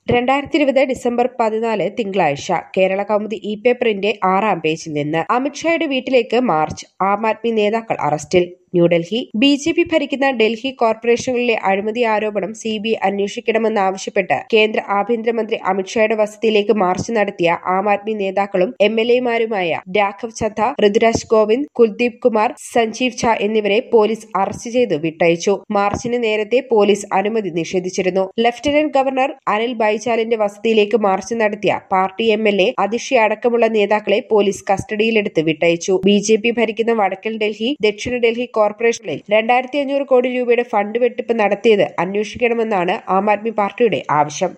രണ്ടായിരത്തി ഇരുപത് ഡിസംബർ പതിനാല് തിങ്കളാഴ്ച കേരള കൗമുദി ഇ പേപ്പറിന്റെ ആറാം പേജിൽ നിന്ന് അമിത്ഷായുടെ വീട്ടിലേക്ക് മാർച്ച് ആം ആദ്മി നേതാക്കൾ അറസ്റ്റിൽ ന്യൂഡൽഹി ബി ജെ പി ഭരിക്കുന്ന ഡൽഹി കോർപ്പറേഷനുകളിലെ അഴിമതി ആരോപണം സി ബി ഐ അന്വേഷിക്കണമെന്നാവശ്യപ്പെട്ട് കേന്ദ്ര ആഭ്യന്തരമന്ത്രി അമിത്ഷായുടെ വസതിയിലേക്ക് മാർച്ച് നടത്തിയ ആം ആദ്മി നേതാക്കളും എം എൽ എമാരുമായ രാഘവ് ചദ്ദ ഋതുരാജ് ഗോവിന്ദ് കുൽദീപ് കുമാർ സഞ്ജീവ് ഝാ എന്നിവരെ പോലീസ് അറസ്റ്റ് ചെയ്ത് വിട്ടയച്ചു മാർച്ചിന് നേരത്തെ പോലീസ് അനുമതി നിഷേധിച്ചിരുന്നു ലഫ്റ്റനന്റ് ഗവർണർ അനിൽ ബൈജാലിന്റെ വസതിയിലേക്ക് മാർച്ച് നടത്തിയ party M L A Atishi അടക്കമുള്ള നേതാക്കളെ പോലീസ് കസ്റ്റഡിയിലെടുത്ത് വിട്ടയച്ചു ബി ജെ പി ഭരിക്കുന്ന വടക്കൻ ഡൽഹി ദക്ഷിണ ഡൽഹി കോർപ്പറേഷനിൽ രണ്ടായിരത്തി അഞ്ഞൂറ് കോടി രൂപയുടെ ഫണ്ട് വെട്ടിപ്പ് നടത്തിയത് അന്വേഷിക്കണമെന്നാണ് ആം ആദ്മി പാർട്ടിയുടെ ആവശ്യം